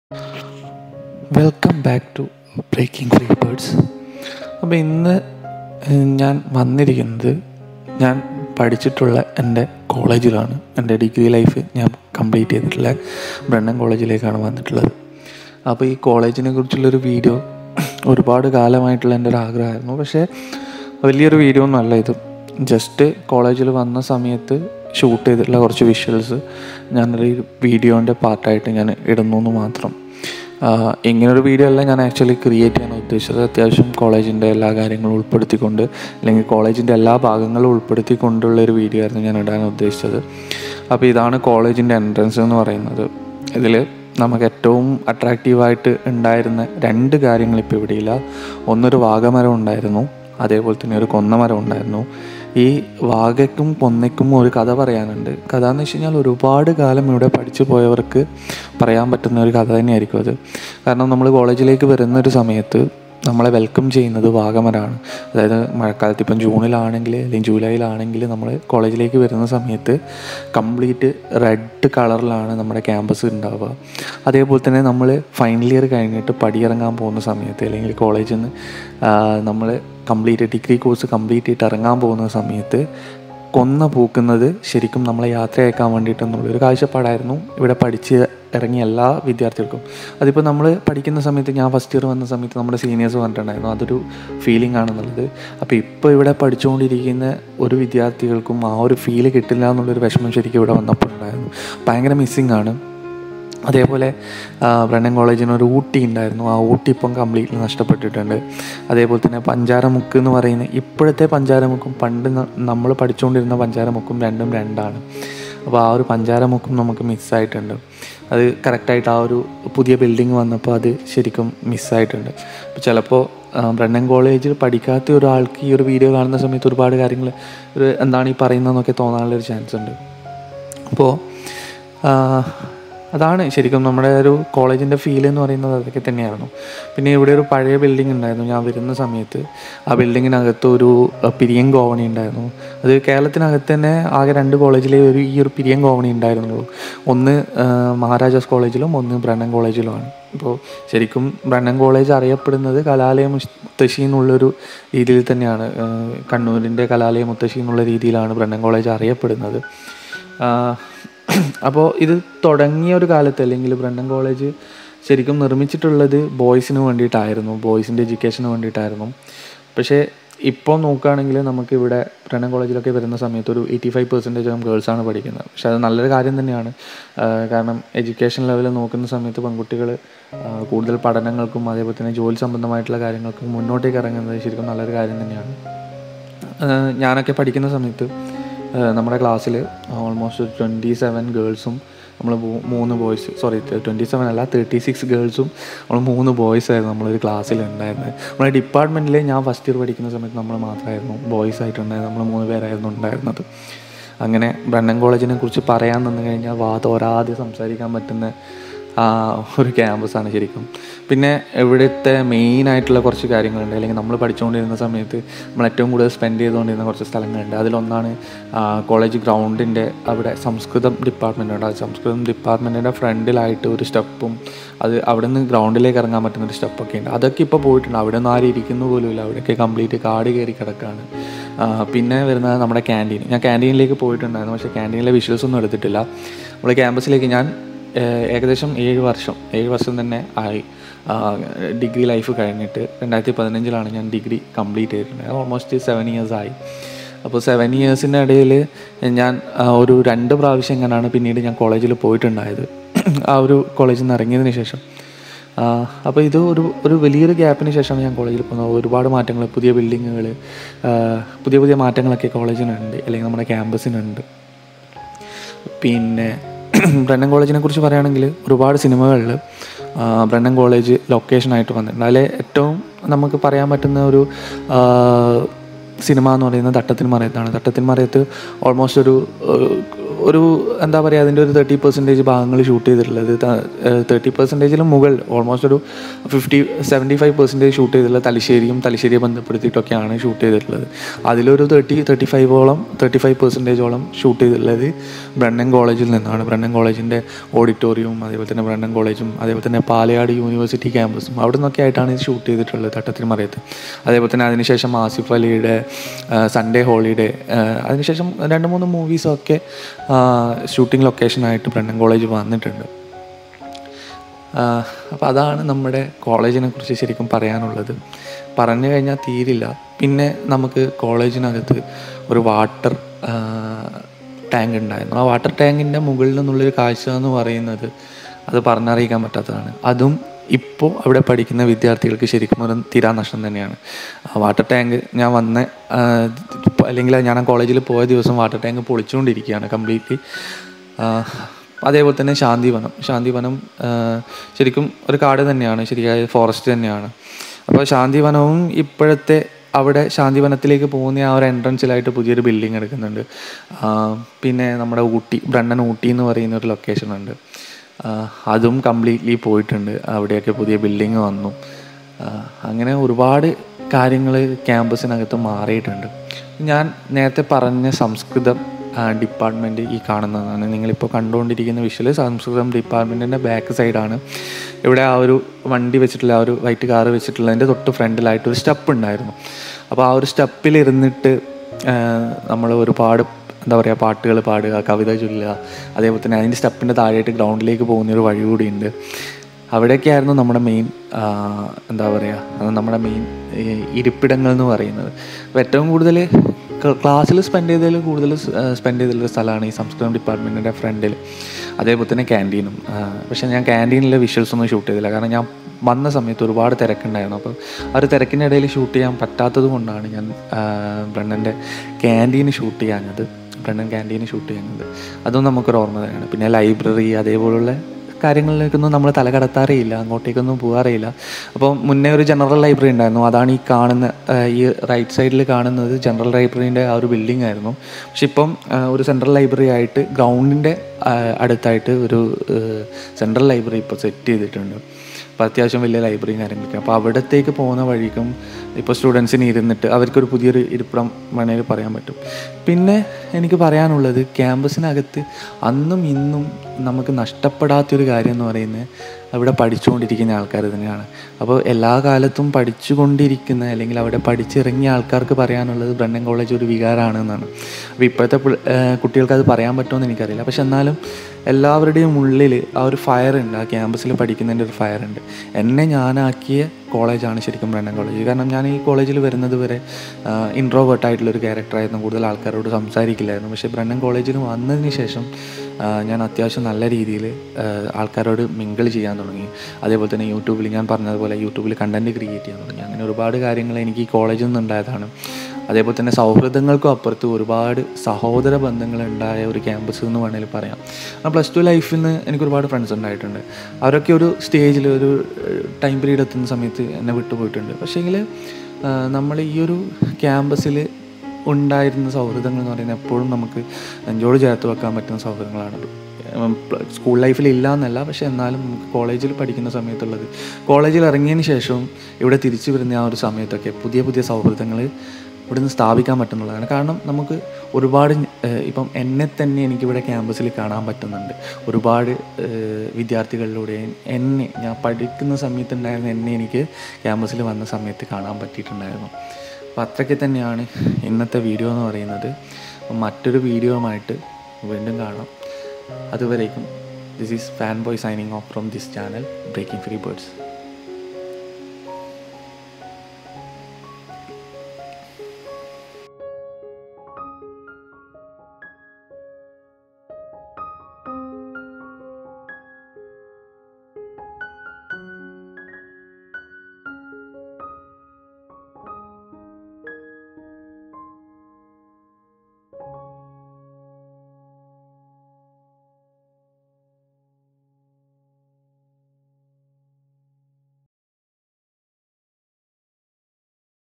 welcome back to Breaking Free Birds അപ്പോൾ ഇന്ന് ഏഹ്, ഞാൻ വന്നിരിക്കുന്നത് ഞാൻ പഠിച്ചിട്ടുള്ള എൻ്റെ കോളേജിലാണ് എൻ്റെ ഡിഗ്രി ലൈഫ് ഞാൻ കംപ്ലീറ്റ് ചെയ്തിട്ടുള്ള ബ്രണ്ണൻ കോളേജിലേക്കാണ് വന്നിട്ടുള്ളത് അപ്പോൾ ഈ കോളേജിനെ കുറിച്ചുള്ളൊരു വീഡിയോ ഒരുപാട് കാലമായിട്ടുള്ള എൻ്റെ ഒരു ആഗ്രഹമായിരുന്നു പക്ഷേ വലിയൊരു വീഡിയോ ഒന്നുമല്ല ഇത് ജസ്റ്റ് കോളേജിൽ വന്ന സമയത്ത് ഷൂട്ട് ചെയ്തിട്ടുള്ള കുറച്ച് വിഷ്വൽസ് ഞാനൊരു വീഡിയോൻ്റെ പാർട്ടായിട്ട് ഞാൻ ഇടുന്നു എന്ന് മാത്രം ആഹ് ഇങ്ങനൊരു വീഡിയോ അല്ല ഞാൻ ആക്ച്വലി ക്രിയേറ്റ് ചെയ്യാൻ ഉദ്ദേശിച്ചത് അത്യാവശ്യം കോളേജിൻ്റെ എല്ലാ കാര്യങ്ങളും ഉൾപ്പെടുത്തിക്കൊണ്ട് അല്ലെങ്കിൽ കോളേജിൻ്റെ എല്ലാ ഭാഗങ്ങളും ഉൾപ്പെടുത്തിക്കൊണ്ടുള്ള ഒരു വീഡിയോ ആയിരുന്നു ഞാൻ ഇടാൻ ഉദ്ദേശിച്ചത് അപ്പോൾ ഇതാണ് കോളേജിൻ്റെ എൻട്രൻസ് എന്ന് പറയുന്നത് ഇതിൽ നമുക്ക് ഏറ്റവും അട്രാക്റ്റീവായിട്ട് ഉണ്ടായിരുന്ന രണ്ട് കാര്യങ്ങൾ ഇപ്പോൾ ഇവിടെയില്ല ഒന്നൊരു വാഗമരം ഉണ്ടായിരുന്നു അതേപോലെ തന്നെ ഒരു കൊന്നമരം ഉണ്ടായിരുന്നു ഈ വാഗയ്ക്കും കൊന്നയ്ക്കും ഒരു കഥ പറയാനുണ്ട് കഥ എന്ന് വെച്ച് കഴിഞ്ഞാൽ ഒരുപാട് കാലം ഇവിടെ പഠിച്ചു പോയവർക്ക് പറയാൻ പറ്റുന്ന ഒരു കഥ തന്നെയായിരിക്കും അത് കാരണം നമ്മൾ കോളേജിലേക്ക് വരുന്ന ഒരു സമയത്ത് നമ്മളെ വെൽക്കം ചെയ്യുന്നത് വാഗമരാണ് അതായത് മഴക്കാലത്ത് ഇപ്പം ജൂണിലാണെങ്കിൽ അല്ലെങ്കിൽ ജൂലൈയിലാണെങ്കിൽ നമ്മൾ കോളേജിലേക്ക് വരുന്ന സമയത്ത് കംപ്ലീറ്റ് റെഡ് കളറിലാണ് നമ്മുടെ ക്യാമ്പസ് ഉണ്ടാവുക അതേപോലെ തന്നെ നമ്മൾ ഫൈനൽ ഇയർ കഴിഞ്ഞിട്ട് പടിയിറങ്ങാൻ പോകുന്ന സമയത്ത് അല്ലെങ്കിൽ കോളേജിൽ നിന്ന് നമ്മൾ കംപ്ലീറ്റ് ഡിഗ്രി കോഴ്സ് കംപ്ലീറ്റ് ചെയ്തിട്ട് ഇറങ്ങാൻ പോകുന്ന സമയത്ത് കൊന്ന പൂക്കുന്നത് ശരിക്കും നമ്മളെ യാത്രയാക്കാൻ വേണ്ടിയിട്ടെന്നുള്ളൊരു കാഴ്ചപ്പാടായിരുന്നു ഇവിടെ പഠിച്ച് ഇറങ്ങിയ എല്ലാ വിദ്യാർത്ഥികൾക്കും അതിപ്പോൾ നമ്മൾ പഠിക്കുന്ന സമയത്ത് ഞാൻ ഫസ്റ്റ് ഇയർ വന്ന സമയത്ത് നമ്മുടെ സീനിയേഴ്സ് പറഞ്ഞിട്ടുണ്ടായിരുന്നു അതൊരു ഫീലിംഗ് ആണെന്നുള്ളത് അപ്പോൾ ഇപ്പോൾ ഇവിടെ പഠിച്ചുകൊണ്ടിരിക്കുന്ന ഒരു വിദ്യാർത്ഥികൾക്കും ആ ഒരു ഫീല് കിട്ടില്ല എന്നുള്ളൊരു വിഷമം ശരിക്കും ഇവിടെ വന്നപ്പോൾ ഉണ്ടായിരുന്നു ഭയങ്കര മിസ്സിങ് ആണ് അതേപോലെ ആ, ബ്രണ്ണൻ കോളേജിന് ഒരു ഊട്ടി ഉണ്ടായിരുന്നു ആ ഊട്ടി ഇപ്പം കംപ്ലീറ്റ്ലി നഷ്ടപ്പെട്ടിട്ടുണ്ട് അതേപോലെ തന്നെ പഞ്ചാരമുക്ക് എന്ന് പറയുന്ന ഇപ്പോഴത്തെ പഞ്ചാരമുക്കും പണ്ട് നമ്മൾ പഠിച്ചുകൊണ്ടിരുന്ന പഞ്ചാരമുക്കും രണ്ടും രണ്ടാണ് അപ്പോൾ ആ ഒരു പഞ്ചാരമുക്കും നമുക്ക് മിസ്സായിട്ടുണ്ട് അത് കറക്റ്റായിട്ട് ആ ഒരു പുതിയ ബിൽഡിംഗ് വന്നപ്പോൾ അത് ശരിക്കും മിസ്സായിട്ടുണ്ട് അപ്പോൾ ചിലപ്പോൾ ആ, ബ്രണ്ണൻ കോളേജിൽ പഠിക്കാത്ത ഒരാൾക്ക് ഈ ഒരു വീഡിയോ കാണുന്ന സമയത്ത് ഒരുപാട് കാര്യങ്ങൾ ഒരു എന്താണ് ഈ പറയുന്നതെന്നൊക്കെ തോന്നാനുള്ളൊരു ചാൻസ് ഉണ്ട് അപ്പോൾ അതാണ് ശരിക്കും നമ്മുടെ ഒരു കോളേജിൻ്റെ ഫീൽ എന്ന് പറയുന്നത് അതൊക്കെ തന്നെയായിരുന്നു പിന്നെ ഇവിടെ ഒരു പഴയ ബിൽഡിംഗ് ഉണ്ടായിരുന്നു ഞാൻ വരുന്ന സമയത്ത് ആ ബിൽഡിങ്ങിനകത്ത് ഒരു അഹ്, പിരിയൻ കോവണി ഉണ്ടായിരുന്നു അത് കേരളത്തിനകത്ത് തന്നെ ആകെ രണ്ട് കോളേജിലെ ഒരു ഈ ഒരു പിരിയൻ കോവണി ഉണ്ടായിരുന്നുള്ളൂ ഒന്ന് ആഹ്, മഹാരാജാസ് കോളേജിലും ഒന്ന് ബ്രണ്ണൻ കോളേജിലുമാണ് ഇപ്പോൾ ശരിക്കും ബ്രണ്ണൻ കോളേജ് അറിയപ്പെടുന്നത് കലാലയ മുത്തശ്ശി എന്നുള്ളൊരു രീതിയിൽ തന്നെയാണ് ആഹ്, കണ്ണൂരിൻ്റെ കലാലയ മുത്തശ്ശി എന്നുള്ള രീതിയിലാണ് ബ്രണ്ണൻ കോളേജ് അറിയപ്പെടുന്നത് അപ്പോൾ ഇത് തുടങ്ങിയ ഒരു കാലത്ത് അല്ലെങ്കിൽ ബ്രണ്ടൻ കോളേജ് ശരിക്കും നിർമ്മിച്ചിട്ടുള്ളത് ബോയ്സിന് വേണ്ടിയിട്ടായിരുന്നു ബോയ്സിൻ്റെ എഡ്യൂക്കേഷന് വേണ്ടിയിട്ടായിരുന്നു പക്ഷേ ഇപ്പോൾ നോക്കുകയാണെങ്കിൽ നമുക്ക് ഇവിടെ ബ്രണ്ടൻ കോളേജിലൊക്കെ വരുന്ന സമയത്ത് ഒരു എയ്റ്റി ഫൈവ് പെർസെൻറ്റേജ് ഗേൾസാണ് പഠിക്കുന്നത് പക്ഷേ അത് നല്ലൊരു കാര്യം തന്നെയാണ് ആ, കാരണം എഡ്യൂക്കേഷൻ ലെവലിൽ നോക്കുന്ന സമയത്ത് പെൺകുട്ടികൾ കൂടുതൽ പഠനങ്ങൾക്കും അതേപോലെ തന്നെ ജോലി സംബന്ധമായിട്ടുള്ള കാര്യങ്ങൾക്കും മുന്നോട്ടേക്ക് ഇറങ്ങുന്നത് ശരിക്കും നല്ലൊരു കാര്യം തന്നെയാണ് ആഹ് ഞാനൊക്കെ പഠിക്കുന്ന സമയത്ത് ആഹ് നമ്മുടെ ക്ലാസ്സിൽ ഓൾമോസ്റ്റ് ഒരു ട്വൻറ്റി സെവൻ ഗേൾസും നമ്മൾ മൂന്ന് ബോയ്സ് സോറി ട്വൻറ്റി സെവൻ അല്ല തേർട്ടി സിക്സ് ഗേൾസും നമ്മൾ മൂന്ന് ബോയ്സ് ആയിരുന്നു നമ്മളൊരു ക്ലാസ്സിൽ ഉണ്ടായിരുന്നത് നമ്മുടെ ഡിപ്പാർട്ട്മെൻറ്റിൽ ഞാൻ ഫസ്റ്റ് ഇയർ പഠിക്കുന്ന സമയത്ത് നമ്മൾ മാത്രമായിരുന്നു ബോയ്സ് ആയിട്ടുണ്ടായത് നമ്മൾ മൂന്ന് പേരായിരുന്നു ഉണ്ടായിരുന്നത് അങ്ങനെ ബ്രണ്ണൻ കോളേജിനെ കുറിച്ച് പറയാൻ നിന്ന് കഴിഞ്ഞാൽ വാ തോരാതെ സംസാരിക്കാൻ പറ്റുന്ന ആ ഒരു ക്യാമ്പസാണ് ശരിക്കും പിന്നെ ഇവിടുത്തെ മെയിൻ ആയിട്ടുള്ള കുറച്ച് കാര്യങ്ങളുണ്ട് അല്ലെങ്കിൽ നമ്മൾ പഠിച്ചുകൊണ്ടിരുന്ന സമയത്ത് നമ്മൾ ഏറ്റവും കൂടുതൽ സ്പെൻഡ് ചെയ്തുകൊണ്ടിരുന്ന കുറച്ച് സ്ഥലങ്ങളുണ്ട് അതിലൊന്നാണ് ആ, കോളേജ് ഗ്രൗണ്ടിൻ്റെ അവിടെ സംസ്കൃതം ഡിപ്പാർട്ട്മെൻ്റ് ഉണ്ട് ആ സംസ്കൃതം ഡിപ്പാർട്ട്മെൻറ്റിൻ്റെ ഫ്രണ്ടിലായിട്ട് ഒരു സ്റ്റെപ്പും അത് അവിടെ നിന്ന് ഗ്രൗണ്ടിലേക്ക് ഇറങ്ങാൻ പറ്റുന്ന ഒരു സ്റ്റെപ്പൊക്കെ ഉണ്ട് അതൊക്കെ ഇപ്പോൾ പോയിട്ടുണ്ട് അവിടെ നിന്ന് ആരും ഇരിക്കുന്നു പോലുമില്ല അവിടെയൊക്കെ കംപ്ലീറ്റ് കാട് കയറി കിടക്കുകയാണ് ആ, പിന്നെ വരുന്നത് നമ്മുടെ ക്യാൻറ്റീൻ ഞാൻ ക്യാൻറ്റീനിലേക്ക് പോയിട്ടുണ്ടായിരുന്നു പക്ഷേ ക്യാൻറ്റീനിലെ വിഷ്വൽസ് ഒന്നും എടുത്തിട്ടില്ല നമ്മൾ ക്യാമ്പസിലേക്ക് ഞാൻ ഏഹ്, ഏകദേശം ഏഴ് വർഷം ഏഴ് വർഷം തന്നെ ആയി ആ, ഡിഗ്രി ലൈഫ് കഴിഞ്ഞിട്ട് രണ്ടായിരത്തി പതിനഞ്ചിലാണ് ഞാൻ ഡിഗ്രി കംപ്ലീറ്റ് ചെയ്തിട്ടുള്ളത് ഓൾമോസ്റ്റ് സെവൻ ഇയേഴ്സ് ആയി അപ്പോൾ സെവൻ ഇയേഴ്സിൻ്റെ ഇടയിൽ ഞാൻ ആ, ഒരു രണ്ട് പ്രാവശ്യം എങ്ങനെയാണ് പിന്നീട് ഞാൻ കോളേജിൽ പോയിട്ടുണ്ടായത് ആ ഒരു കോളേജിൽ നിന്ന് ഇറങ്ങിയതിന് ശേഷം അപ്പോൾ ഇത് ഒരു ഒരു വലിയൊരു ഗ്യാപ്പിന് ശേഷമാണ് ഞാൻ കോളേജിൽ പോകുന്നത് ഒരുപാട് മാറ്റങ്ങൾ പുതിയ ബിൽഡിങ്ങുകൾ പുതിയ പുതിയ മാറ്റങ്ങളൊക്കെ കോളേജിനുണ്ട് അല്ലെങ്കിൽ നമ്മുടെ ക്യാമ്പസിനുണ്ട് പിന്നെ ബ്രണ്ണൻ കോളേജിനെ കുറിച്ച് പറയുകയാണെങ്കിൽ ഒരുപാട് സിനിമകളിൽ ബ്രണ്ണൻ കോളേജ് ലൊക്കേഷനായിട്ട് വന്നിട്ടുണ്ട് അതിൽ ഏറ്റവും നമുക്ക് പറയാൻ പറ്റുന്ന ഒരു ആ, സിനിമ എന്ന് പറയുന്നത് തട്ടത്തിൻ മറയത്താണ് തട്ടത്തിൻ മറയത്ത് ഓൾമോസ്റ്റ് ഒരു ഏഹ്, ഒരു എന്താ പറയുക അതിൻ്റെ ഒരു തേർട്ടി പെർസെൻറ്റേജ് ഭാഗങ്ങൾ ഷൂട്ട് ചെയ്തിട്ടുള്ളത് തേർട്ടി പെർസെൻറ്റേജിലും മുകൾ ഓൾമോസ്റ്റ് ഒരു fifty seventy five percentage shoot ചെയ്തിട്ടുള്ളത് തലശ്ശേരിയും തലശ്ശേരിയെ ബന്ധപ്പെടുത്തിയിട്ടൊക്കെയാണ് ഷൂട്ട് ചെയ്തിട്ടുള്ളത് അതിലൊരു തേർട്ടി തേർട്ടി ഫൈവോളം തേർട്ടി ഫൈവ് പെർസെൻറ്റേജോളം ഷൂട്ട് ചെയ്തിട്ടുള്ളത് ബ്രണ്ണൻ കോളേജിൽ നിന്നാണ് ബ്രണ്ണൻ കോളേജിൻ്റെ ഓഡിറ്റോറിയവും അതേപോലെ തന്നെ ബ്രണ്ണൻ കോളേജും അതേപോലെ തന്നെ പാലയാട് യൂണിവേഴ്സിറ്റി ക്യാമ്പസും അവിടെ നിന്നൊക്കെ ആയിട്ടാണ് ഇത് ഷൂട്ട് ചെയ്തിട്ടുള്ളത് തട്ടത്തിന് മറയത്ത് അതേപോലെ തന്നെ അതിനുശേഷം ആസിഫ് അലിയുടെ സൺഡേ ഹോളിഡേ അതിനുശേഷം രണ്ട് മൂന്ന് മൂവീസൊക്കെ ഷൂട്ടിംഗ് ലൊക്കേഷനായിട്ട് ബ്രണ്ണൻ കോളേജ് വന്നിട്ടുണ്ട് അപ്പോൾ അതാണ് നമ്മുടെ കോളേജിനെ കുറിച്ച് ശരിക്കും പറയാനുള്ളത് പറഞ്ഞു കഴിഞ്ഞാൽ തീരില്ല പിന്നെ നമുക്ക് കോളേജിനകത്ത് ഒരു വാട്ടർ ടാങ്ക് ഉണ്ടായിരുന്നു ആ വാട്ടർ ടാങ്കിൻ്റെ മുകളിൽ നിന്നുള്ളൊരു കാഴ്ച എന്ന് പറയുന്നത് അത് പറഞ്ഞറിയിക്കാൻ പറ്റാത്തതാണ് അതും ഇപ്പോൾ അവിടെ പഠിക്കുന്ന വിദ്യാർത്ഥികൾക്ക് ശരിക്കും ഒരു തീരാ നഷ്ടം തന്നെയാണ് ആ വാട്ടർ ടാങ്ക് ഞാൻ വന്ന ആ, അല്ലെങ്കിൽ ഞാൻ ആ കോളേജിൽ പോയ ദിവസം വാട്ടർ ടാങ്ക് പൊളിച്ചുകൊണ്ടിരിക്കുകയാണ് കംപ്ലീറ്റ്ലി അതേപോലെ തന്നെ ശാന്തിവനം ശാന്തിവനം ആ, ശരിക്കും ഒരു കാട് തന്നെയാണ് ശരിയായ ഫോറസ്റ്റ് തന്നെയാണ് അപ്പോൾ ശാന്തിവനവും ഇപ്പോഴത്തെ അവിടെ ശാന്തിവനത്തിലേക്ക് പോകുന്ന ആ ഒരു എൻട്രൻസിലായിട്ട് പുതിയൊരു ബിൽഡിംഗ് എടുക്കുന്നുണ്ട് ആ, പിന്നെ നമ്മുടെ ഊട്ടി ബ്രണ്ണൻ ഊട്ടി എന്ന് പറയുന്ന ഒരു ലൊക്കേഷൻ ഉണ്ട് ആ, അതും കംപ്ലീറ്റ്ലി പോയിട്ടുണ്ട് അവിടെയൊക്കെ പുതിയ ബിൽഡിങ് വന്നു ആ, അങ്ങനെ ഒരുപാട് കാര്യങ്ങൾ ക്യാമ്പസിനകത്ത് മാറിയിട്ടുണ്ട് ഞാൻ നേരത്തെ പറഞ്ഞ സംസ്കൃതം ഡിപ്പാർട്ട്മെൻറ്റ് ഈ കാണുന്നതാണ് നിങ്ങളിപ്പോൾ കണ്ടുകൊണ്ടിരിക്കുന്ന വിഷ്വൽ സംസ്കൃതം ഡിപ്പാർട്ട്മെൻറ്റിൻ്റെ ബാക്ക് സൈഡാണ് ഇവിടെ ആ ഒരു വണ്ടി വെച്ചിട്ടുള്ള ആ ഒരു വൈറ്റ് കാറ് വെച്ചിട്ടുള്ളതിൻ്റെ തൊട്ട് ഫ്രണ്ടിലായിട്ട് ഒരു സ്റ്റെപ്പ് ഉണ്ടായിരുന്നു അപ്പോൾ ആ ഒരു സ്റ്റെപ്പിൽ ഇരുന്നിട്ട് നമ്മൾ ഒരുപാട് എന്താ പറയുക പാട്ടുകൾ പാടുക കവിത ചൊല്ലുക അതേപോലെ തന്നെ അതിൻ്റെ സ്റ്റെപ്പിൻ്റെ താഴെയായിട്ട് ഗ്രൗണ്ടിലേക്ക് പോകുന്ന ഒരു വഴി കൂടിയുണ്ട് അവിടെയൊക്കെയായിരുന്നു നമ്മുടെ മെയിൻ എന്താ പറയുക നമ്മുടെ മെയിൻ ഇരിപ്പിടങ്ങൾ എന്ന് പറയുന്നത് അപ്പോൾ ഏറ്റവും കൂടുതൽ ക്ലാസ്സിൽ സ്പെൻഡ് ചെയ്തതിൽ കൂടുതൽ സ്പെൻഡ് ചെയ്തിട്ടുള്ള സ്ഥലമാണ് ഈ സംസ്കൃതം ഡിപ്പാർട്ട്മെൻറ്റിൻ്റെ ഫ്രണ്ടിൽ അതേപോലെ തന്നെ ക്യാൻറ്റീനും പക്ഷേ ഞാൻ ക്യാൻറ്റീനിലെ വിഷ്വൽസ് ഒന്നും ഷൂട്ട് ചെയ്തില്ല കാരണം ഞാൻ വന്ന സമയത്ത് ഒരുപാട് തിരക്കുണ്ടായിരുന്നു അപ്പോൾ ആ ഒരു തിരക്കിനിടയിൽ ഷൂട്ട് ചെയ്യാൻ പറ്റാത്തത് കൊണ്ടാണ് ഞാൻ ബ്രണ്ണൻ്റെ ക്യാൻറ്റീന് ഷൂട്ട് ചെയ്യാഞ്ഞത് ബ്രണ്ണൻ ക്യാൻറ്റീന് ഷൂട്ട് ചെയ്യുന്നത് അതും നമുക്കൊരു ഓർമ്മ തന്നെയാണ് പിന്നെ ലൈബ്രറി അതേപോലുള്ള കാര്യങ്ങളിലേക്കൊന്നും നമ്മൾ തല കടത്താറേ ഇല്ല അങ്ങോട്ടേക്കൊന്നും പോകാറേ ഇല്ല അപ്പോൾ മുന്നേ ഒരു ജനറൽ ലൈബ്രറി ഉണ്ടായിരുന്നു അതാണ് ഈ കാണുന്ന ആ, ഈ റൈറ്റ് സൈഡിൽ കാണുന്നത് ജനറൽ ലൈബ്രറീൻ്റെ ആ ഒരു ബിൽഡിംഗ് ആയിരുന്നു പക്ഷെ ഇപ്പം ആ, ഒരു സെൻട്രൽ ലൈബ്രറി ആയിട്ട് ഗ്രൗണ്ടിൻ്റെ അടുത്തായിട്ട് ഒരു സെൻട്രൽ ലൈബ്രറി ഇപ്പോൾ സെറ്റ് ചെയ്തിട്ടുണ്ട് അപ്പോൾ അത്യാവശ്യം വലിയ ലൈബ്രറിയും കാര്യങ്ങളൊക്കെ അപ്പോൾ അവിടത്തേക്ക് പോകുന്ന വഴിക്കും ഇപ്പോൾ സ്റ്റുഡൻസിന് ഇരുന്നിട്ട് അവർക്കൊരു പുതിയൊരു ഇരിപ്പിടം വേണമെങ്കിൽ പറയാൻ പറ്റും പിന്നെ എനിക്ക് പറയാനുള്ളത് ക്യാമ്പസിനകത്ത് അന്നും ഇന്നും നമുക്ക് നഷ്ടപ്പെടാത്തൊരു കാര്യം എന്ന് പറയുന്നത് അവിടെ പഠിച്ചുകൊണ്ടിരിക്കുന്ന ആൾക്കാർ തന്നെയാണ് അപ്പോൾ എല്ലാ കാലത്തും പഠിച്ചുകൊണ്ടിരിക്കുന്ന അല്ലെങ്കിൽ അവിടെ പഠിച്ചിറങ്ങിയ ആൾക്കാർക്ക് പറയാനുള്ളത് ബ്രണ്ണൻ കോളേജ് ഒരു വികാരമാണ് എന്നാണ് അപ്പോൾ ഇപ്പോഴത്തെ പിള്ള- ഏഹ് കുട്ടികൾക്ക് അത് പറയാൻ പറ്റുമെന്ന് എനിക്കറിയില്ല പക്ഷെ എന്നാലും എല്ലാവരുടെയും ഉള്ളിൽ ആ ഒരു ഫയർ ഉണ്ട് ആ ക്യാമ്പസിൽ പഠിക്കുന്നതിൻ്റെ ഒരു ഫയർ ഉണ്ട് എന്നെ ഞാനാക്കിയ കോളേജാണ് ശരിക്കും ബ്രണ്ണൻ കോളേജ് കാരണം ഞാൻ ഈ കോളേജിൽ വരുന്നത് വരെ ഇൻട്രോവേർട്ട് ആയിട്ടുള്ളൊരു ക്യാരക്ടറായിരുന്നു കൂടുതൽ ആൾക്കാരോട് സംസാരിക്കില്ലായിരുന്നു പക്ഷേ ബ്രണ്ണൻ കോളേജിൽ വന്നതിന് ശേഷം ആ, ഞാൻ അത്യാവശ്യം നല്ല രീതിയിൽ ആൾക്കാരോട് മിങ്കിൾ ചെയ്യാൻ തുടങ്ങി അതേപോലെ തന്നെ യൂട്യൂബിൽ ഞാൻ പറഞ്ഞതുപോലെ യൂട്യൂബിൽ കണ്ടൻറ്റ് ക്രിയേറ്റ് ചെയ്യാൻ തുടങ്ങി അങ്ങനെ ഒരുപാട് കാര്യങ്ങൾ എനിക്ക് ഈ കോളേജിൽ നിന്നുണ്ടായതാണ് അതേപോലെ തന്നെ സൗഹൃദങ്ങൾക്കും അപ്പുറത്ത് ഒരുപാട് സഹോദര ബന്ധങ്ങൾ ഉണ്ടായ ഒരു ക്യാമ്പസ് എന്ന് വേണമെങ്കിൽ പറയാം ആ പ്ലസ് ടു ലൈഫിൽ നിന്ന് എനിക്ക് ഒരുപാട് ഫ്രണ്ട്സ് ഉണ്ടായിട്ടുണ്ട് അവരൊക്കെ ഒരു സ്റ്റേജിൽ ഒരു ടൈം പീരീഡ് എത്തുന്ന സമയത്ത് എന്നെ വിട്ടുപോയിട്ടുണ്ട് പക്ഷേങ്കിൽ നമ്മൾ ഈ ഒരു ക്യാമ്പസിൽ ഉണ്ടായിരുന്ന സൗഹൃദങ്ങൾ എന്ന് പറയുന്നത് എപ്പോഴും നമുക്ക് നെഞ്ചോട് ചേർത്ത് വെക്കാൻ പറ്റുന്ന സൗഹൃദങ്ങളാണ് ഉം, പ്ല- സ്കൂൾ ലൈഫിൽ ഇല്ല എന്നല്ല പക്ഷെ എന്നാലും നമുക്ക് കോളേജിൽ പഠിക്കുന്ന സമയത്തുള്ളത് കോളേജിൽ ഇറങ്ങിയതിന് ശേഷവും ഇവിടെ തിരിച്ചു വരുന്ന ആ ഒരു സമയത്തൊക്കെ പുതിയ പുതിയ സൗഹൃദങ്ങൾ ഇവിടുന്ന് സ്ഥാപിക്കാൻ പറ്റുന്നുള്ളതാണ് കാരണം നമുക്ക് ഒരുപാട് ഏഹ്, ഇപ്പം എന്നെ തന്നെ എനിക്കിവിടെ ക്യാമ്പസിൽ കാണാൻ പറ്റുന്നുണ്ട് ഒരുപാട് ഏഹ്, വിദ്യാർത്ഥികളിലൂടെ എന്നെ ഞാൻ പഠിക്കുന്ന സമയത്തുണ്ടായിരുന്ന എന്നെ എനിക്ക് ക്യാമ്പസിൽ വന്ന സമയത്ത് കാണാൻ പറ്റിയിട്ടുണ്ടായിരുന്നു അപ്പോൾ അത്രയ്ക്ക് തന്നെയാണ് ഇന്നത്തെ വീഡിയോ എന്ന് പറയുന്നത് അപ്പം മറ്റൊരു വീഡിയോയുമായിട്ട് വീണ്ടും കാണാം അതുവരേക്കും this is fan boy signing off from this channel Breaking Free birds